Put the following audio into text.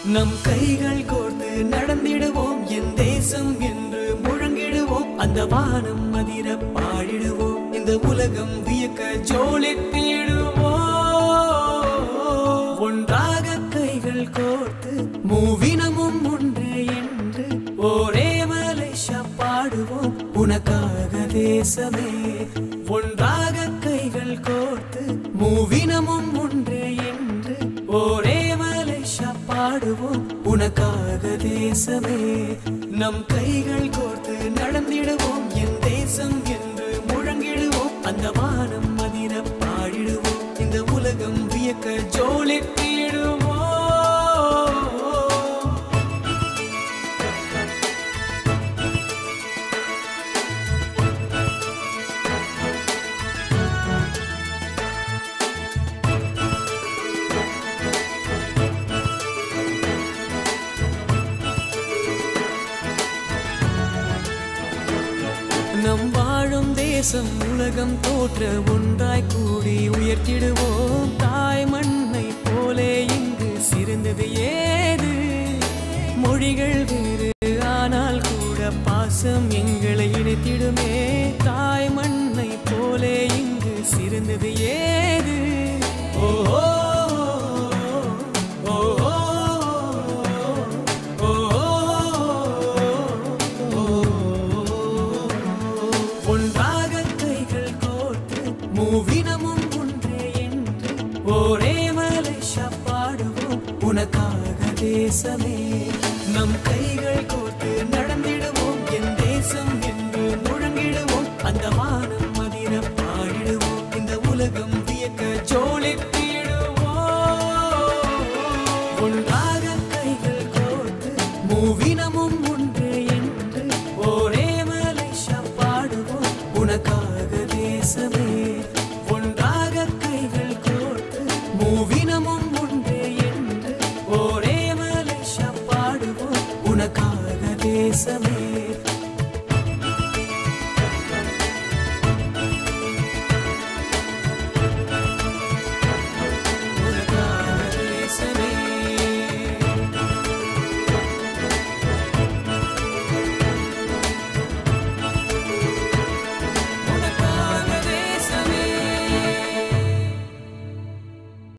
நம் கைகள் கோர்த்து நடந்திடுவோம் என் தேசம் என்று முழங்கிடுவோம் அந்த வானம் மதிர பாடிடுவோம் இந்த உலகம் வியக்க ஜோலித்திடுவோம் ஒன்றாக கைகள் கோர்த்து மூவினமும் ஒன்று என்று ஒரே மலேஷா பாடுவோம் உனக்காக தேசமே ஒன்றாக கைகள் கோர்த்து மூவினமும் ஒன்று என்று ஒரே மலேஷா பாடுவோம் உனக்காக தேசமே நம் கைகள் கோர்த்து நடந்திடுவோம் என் தேசம் என்று முழங்கிடுவோம் அந்த வானம் மதிர பாடிடுவோம் இந்த உலகம் வியக்க ஜோலித்திடுவோம் நம் வாழும் தேசம் உலகம் தோற்ற ஒன்றாய் கூடி உயர்த்திடுவோம் தாய் மண்ணை போலே இங்கு சிறந்தது ஏது மொழிகள் வேறு ஆனால் கூட பாசம் எங்களை இணைத்திடுமே தாய் மண்ணை போலே இங்கு சிறந்தது ஏது ஓ ஓ, ஓ, ஓ, ஓ, ஒன்றாக கைகள் கோர்த்து மூவினமும் ஒன்றே என்று ஒரே மலேஷா பாடுவோம் உனக்காக தேசமே நம் கைகள் கோர்த்து நடந்திடுவோம் என் தேசம் என்று முழங்கிடுவோம் அந்த வானம் மதிர பாடிடுவோம் இந்த உலகம் வியக்க ஜோலித்திடுவோம் ஒன்றாக கைகள் கோர்த்து மூவினமும் ஒன்று என்று ஒரே மலேஷா பாடுவோம் உனக்காக தேசமே ஒன்றாக கைகள் கோர்த்து மூவினமும் ஒன்று என்று ஒரே மலேஷா பாடுவோம் உனக்காக தேசமே